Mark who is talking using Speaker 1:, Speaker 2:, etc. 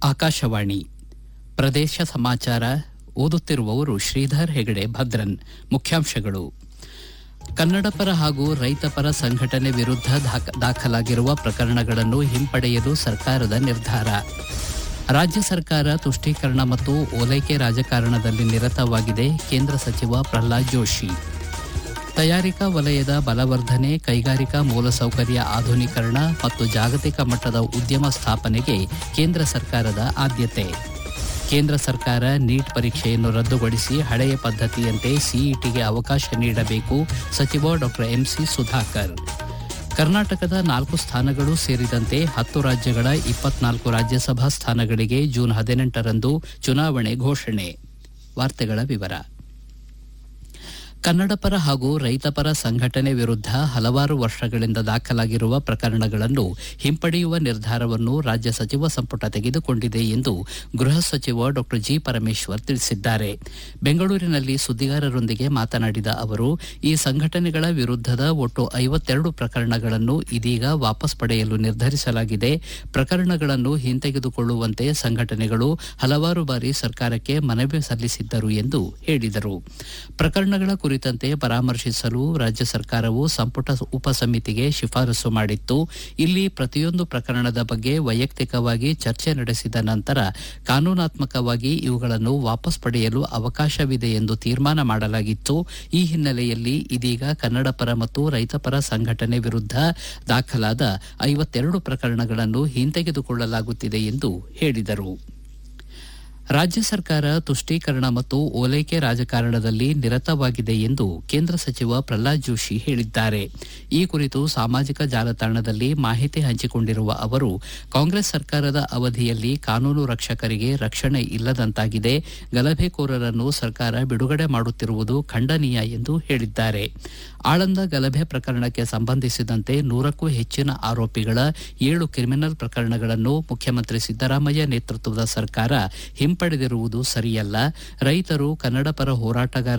Speaker 1: ಆಕಾಶವಾಣಿ ಪ್ರದೇಶ ಸಮಾಚಾರ ಓದುತ್ತಿರುವವರು ಶ್ರೀಧರ್ ಹೆಗಡೆ ಭದ್ರನ್ ಮುಖ್ಯಾಂಶಗಳು ಕನ್ನಡಪರ ಹಾಗೂ ರೈತಪರ ಸಂಘಟನೆ ವಿರುದ್ಧ ದಾಖ- ದಾಖಲಾಗಿರುವ ಪ್ರಕರಣಗಳನ್ನು ಹಿಂಪಡೆಯಲು ಸರ್ಕಾರದ ನಿರ್ಧಾರ ರಾಜ್ಯ ಸರ್ಕಾರ ತುಷ್ಟೀಕರಣ ಮತ್ತು ಓಲೈಕೆ ರಾಜಕಾರಣದಲ್ಲಿ ನಿರತವಾಗಿದೆ ಕೇಂದ್ರ ಸಚಿವ ಪ್ರಹ್ಲಾದ್ ಜೋಶಿ ತಯಾರಿಕಾ ವಲಯದ ಬಲವರ್ಧನೆ ಕೈಗಾರಿಕಾ ಮೂಲಸೌಕರ್ಯ ಆಧುನೀಕರಣ ಮತ್ತು ಜಾಗತಿಕ ಮಟ್ಟದ ಉದ್ಯಮ ಸ್ಥಾಪನೆಗೆ ಕೇಂದ್ರ ಸರ್ಕಾರದ ಆದ್ಯತೆ ಕೇಂದ್ರ ಸರ್ಕಾರ ನೀಟ್ ಪರೀಕ್ಷೆಯನ್ನು ರದ್ದುಗೊಳಿಸಿ ಹಳೆಯ ಪದ್ಧತಿಯಂತೆ ಸಿಇಟಿಗೆ ಅವಕಾಶ ನೀಡಬೇಕು ಸಚಿವ ಡಾಕ್ಟರ್ ಎಂಸಿ ಸುಧಾಕರ್ ಕರ್ನಾಟಕದ ನಾಲ್ಕು ಸ್ಥಾನಗಳು ಸೇರಿದಂತೆ ಹತ್ತು ರಾಜ್ಯಗಳ ಇಪ್ಪತ್ನಾಲ್ಕು ರಾಜ್ಯಸಭಾ ಸ್ಥಾನಗಳಿಗೆ ಜೂನ್ ಹದಿನೆಂಟರಂದು ಚುನಾವಣೆ ಘೋಷಣೆ ವಾರ್ತೆಗಳ ವಿವರ ಕನ್ನಡಪರ ಹಾಗೂ ರೈತಪರ ಸಂಘಟನೆ ವಿರುದ್ಧ ಹಲವಾರು ವರ್ಷಗಳಿಂದ ದಾಖಲಾಗಿರುವ ಪ್ರಕರಣಗಳನ್ನು ಹಿಂಪಡೆಯುವ ನಿರ್ಧಾರವನ್ನು ರಾಜ್ಯ ಸಚಿವ ಸಂಪುಟ ತೆಗೆದುಕೊಂಡಿದೆ ಎಂದು ಗೃಹ ಸಚಿವ ಡಾ ಜಿ ಪರಮೇಶ್ವರ್ ತಿಳಿಸಿದ್ದಾರೆ ಬೆಂಗಳೂರಿನಲ್ಲಿ ಸುದ್ದಿಗಾರರೊಂದಿಗೆ ಮಾತನಾಡಿದ ಅವರು ಈ ಸಂಘಟನೆಗಳ ವಿರುದ್ಧದ ಒಟ್ಟು ಐವತ್ತೆರಡು ಪ್ರಕರಣಗಳನ್ನು ಇದೀಗ ವಾಪಸ್ ಪಡೆಯಲು ನಿರ್ಧರಿಸಲಾಗಿದೆ ಪ್ರಕರಣಗಳನ್ನು ಹಿಂತೆಗೆದುಕೊಳ್ಳುವಂತೆ ಸಂಘಟನೆಗಳು ಹಲವಾರು ಬಾರಿ ಸರ್ಕಾರಕ್ಕೆ ಮನವಿ ಸಲ್ಲಿಸಿದ್ದರು ಎಂದು ಹೇಳಿದರು ಪ್ರಕರಣಗಳ ಕುರಿತಂತೆ ಪರಾಮರ್ಶಿಸಲು ರಾಜ್ಯ ಸರ್ಕಾರವು ಸಂಪುಟ ಉಪಸಮಿತಿಗೆ ಶಿಫಾರಸು ಮಾಡಿತ್ತು ಇಲ್ಲಿ ಪ್ರತಿಯೊಂದು ಪ್ರಕರಣದ ಬಗ್ಗೆ ವೈಯಕ್ತಿಕವಾಗಿ ಚರ್ಚೆ ನಡೆಸಿದ ನಂತರ ಕಾನೂನಾತ್ಮಕವಾಗಿ ಇವುಗಳನ್ನು ವಾಪಸ್ ಪಡೆಯಲು ಅವಕಾಶವಿದೆ ಎಂದು ತೀರ್ಮಾನ ಮಾಡಲಾಗಿತ್ತು ಈ ಹಿನ್ನೆಲೆಯಲ್ಲಿ ಇದೀಗ ಕನ್ನಡಪರ ಮತ್ತು ರೈತಪರ ಸಂಘಟನೆ ವಿರುದ್ಧ ದಾಖಲಾದ ಐವತ್ತೆರಡು ಪ್ರಕರಣಗಳನ್ನು ಹಿಂತೆಗೆದುಕೊಳ್ಳಲಾಗುತ್ತಿದೆ ಎಂದು ಹೇಳಿದರು ರಾಜ್ಯ ಸರ್ಕಾರ ತುಷ್ಟೀಕರಣ ಮತ್ತು ಓಲೈಕೆ ರಾಜಕಾರಣದಲ್ಲಿ ನಿರತವಾಗಿದೆ ಎಂದು ಕೇಂದ್ರ ಸಚಿವ ಪ್ರಹ್ಲಾದ್ ಜೋಶಿ ಹೇಳಿದ್ದಾರೆ ಈ ಕುರಿತು ಸಾಮಾಜಿಕ ಜಾಲತಾಣದಲ್ಲಿ ಮಾಹಿತಿ ಹಂಚಿಕೊಂಡಿರುವ ಅವರು ಕಾಂಗ್ರೆಸ್ ಸರ್ಕಾರದ ಅವಧಿಯಲ್ಲಿ ಕಾನೂನು ರಕ್ಷಕರಿಗೆ ರಕ್ಷಣೆ ಇಲ್ಲದಂತಾಗಿದೆ ಗಲಭೆಕೋರರನ್ನು ಸರ್ಕಾರ ಬಿಡುಗಡೆ ಮಾಡುತ್ತಿರುವುದು ಖಂಡನೀಯ ಎಂದು ಹೇಳಿದ್ದಾರೆ ಆಳಂದ ಗಲಭೆ ಪ್ರಕರಣಕ್ಕೆ ಸಂಬಂಧಿಸಿದಂತೆ ನೂರಕ್ಕೂ ಹೆಚ್ಚಿನ ಆರೋಪಿಗಳ ಏಳು ಕ್ರಿಮಿನಲ್ ಪ್ರಕರಣಗಳನ್ನು ಮುಖ್ಯಮಂತ್ರಿ ಸಿದ್ದರಾಮಯ್ಯ ನೇತೃತ್ವದ ಸರ್ಕಾರ ಹಿಂಪಡೆದಿರುವುದು ಸರಿಯಲ್ಲ ರೈತರು ಕನ್ನಡಪರ ಹೋರಾಟಗಾರ